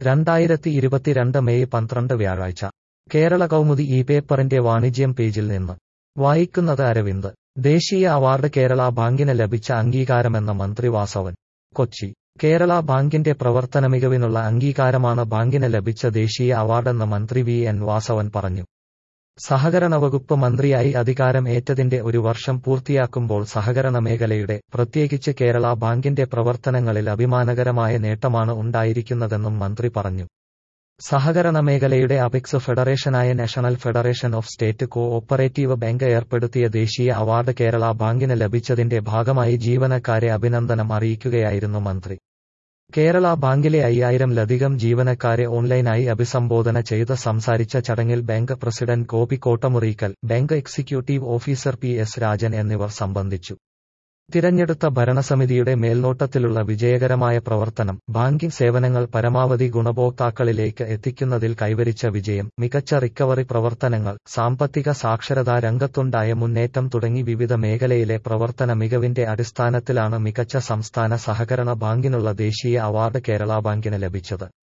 രണ്ടായിരത്തി ഇരുപത്തിരണ്ട് മെയ് പന്ത്രണ്ട് വ്യാഴാഴ്ച കേരള കൗമുദി ഈ പേപ്പറിന്റെ വാണിജ്യം പേജിൽ നിന്ന് വായിക്കുന്നത് അരവിന്ദ് ദേശീയ അവാർഡ് കേരള ബാങ്കിന് ലഭിച്ച അംഗീകാരമെന്ന മന്ത്രി വാസവൻ കൊച്ചി കേരള ബാങ്കിന്റെ പ്രവർത്തന മികവിനുള്ള അംഗീകാരമാണ് ബാങ്കിന് ലഭിച്ച ദേശീയ അവാർഡെന്ന് മന്ത്രി വി എൻ വാസവൻ പറഞ്ഞു സഹകരണ വകുപ്പ് മന്ത്രിയായി അധികാരം ഏറ്റതിന്റെ ഒരു വർഷം പൂർത്തിയാക്കുമ്പോൾ സഹകരണ മേഖലയുടെ പ്രത്യേകിച്ച് കേരള ബാങ്കിന്റെ പ്രവർത്തനങ്ങളിൽ അഭിമാനകരമായ നേട്ടമാണ് ഉണ്ടായിരിക്കുന്നതെന്നും മന്ത്രി പറഞ്ഞു സഹകരണ മേഖലയുടെ അപെക്സ് ഫെഡറേഷനായ national federation of state cooperative bank ഏർപ്പെടുത്തിയ ദേശീയ അവാർഡ് കേരള ബാങ്കിന് ലഭിച്ചതിന്റെ ഭാഗമായി ജീവനക്കാരെ അഭിനന്ദനം അറിയിക്കുകയായിരുന്നു മന്ത്രി കേരള ബാങ്കിലെ അയ്യായിരംലധികം ജീവനക്കാരെ ഓൺലൈനായി അഭിസംബോധന ചെയ്ത് സംസാരിച്ച ചടങ്ങിൽ bank president Gopi Kottamurikkal bank executive officer P S Rajan എന്നിവർ സംബന്ധിച്ചു തിരഞ്ഞെടുത്ത ഭരണസമിതിയുടെ മേൽനോട്ടത്തിലുള്ള വിജയകരമായ പ്രവർത്തനം ബാങ്കിംഗ് സേവനങ്ങൾ പരമാവധി ഗുണഭോക്താക്കളിലേക്ക് എത്തിക്കുന്നതിൽ കൈവരിച്ച വിജയം മികച്ച റിക്കവറി പ്രവർത്തനങ്ങൾ സാമ്പത്തിക സാക്ഷരതാ രംഗത്തുണ്ടായ മുന്നേറ്റം തുടങ്ങി വിവിധ മേഖലയിലെ പ്രവർത്തന മികവിന്റെ അടിസ്ഥാനത്തിലാണ് മികച്ച സംസ്ഥാന സഹകരണ ബാങ്കിനുള്ള ദേശീയ അവാർഡ് കേരള ബാങ്കിന് ലഭിച്ചത്